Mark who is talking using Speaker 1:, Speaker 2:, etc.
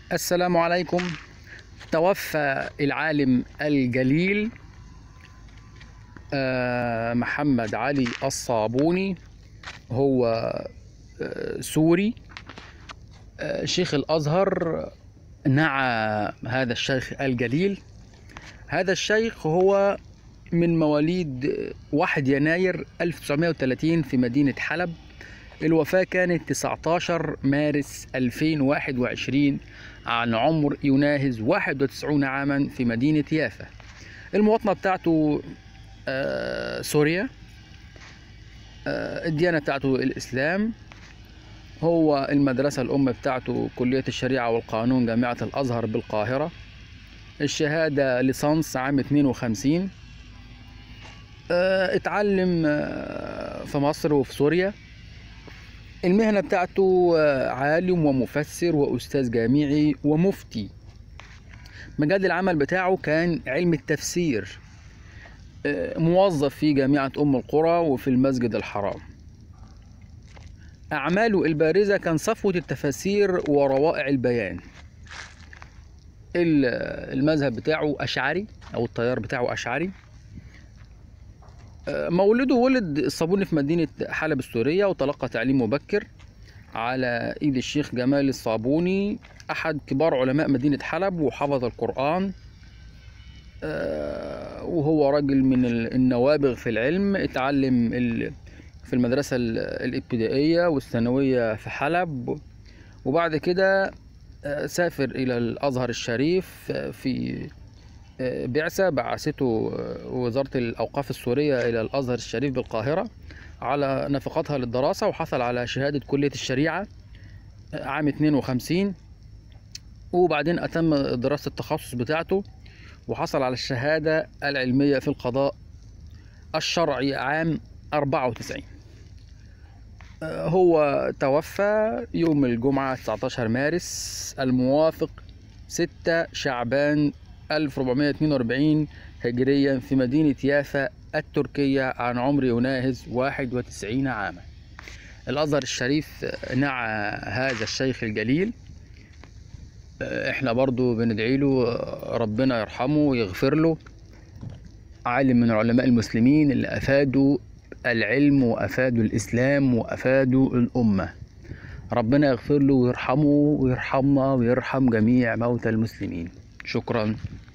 Speaker 1: السلام عليكم توفى العالم الجليل آه، محمد علي الصابوني هو آه، سوري آه، شيخ الأزهر نعى هذا الشيخ الجليل هذا الشيخ هو من مواليد 1 يناير 1930 في مدينة حلب الوفاة كانت 19 مارس 2021 عن عمر يناهز 91 عاما في مدينة يافا المواطنة بتاعته آه، سوريا آه، الديانة بتاعته الإسلام هو المدرسة الأم بتاعته كلية الشريعة والقانون جامعة الأزهر بالقاهرة الشهادة ليسانس عام 52 آه، اتعلم آه، في مصر وفي سوريا المهنة بتاعته آه، عالم ومفسر وأستاذ جامعي ومفتي مجال العمل بتاعه كان علم التفسير آه، موظف في جامعة أم القرى وفي المسجد الحرام أعماله البارزة كان صفوة التفاسير وروائع البيان ال- المذهب بتاعه أشعري أو التيار بتاعه أشعري آه، مولده ولد الصابوني في مدينة حلب السورية وتلقى تعليم مبكر على إيد الشيخ جمال الصابوني أحد كبار علماء مدينة حلب وحفظ القرآن آه، وهو راجل من ال- النوابغ في العلم اتعلم ال- في المدرسة ال- الابتدائية والثانوية في حلب وبعد كده آه، سافر إلى الأزهر الشريف آه، في آه، بعثة بعثته آه، وزارة الأوقاف السورية إلى الأزهر الشريف بالقاهرة على نفقاتها للدراسة وحصل على شهادة كلية الشريعة آه، عام 52 وبعدين أتم دراسة التخصص بتاعته وحصل على الشهادة العلمية في القضاء الشرعي عام 94 آه، هو توفى يوم الجمعة 19 مارس الموافق 6 شعبان 1442 هجريا في مدينة يافا التركية عن عمر يناهز 91 عاما الأزهر الشريف نعى هذا الشيخ الجليل احنا برضو بندعي له ربنا يرحمه ويغفر له عالم من علماء المسلمين اللي أفادوا العلم وأفادوا الإسلام وأفادوا الأمة ربنا يغفر له ويرحمه ويرحمنا ويرحم جميع موتى المسلمين شكرا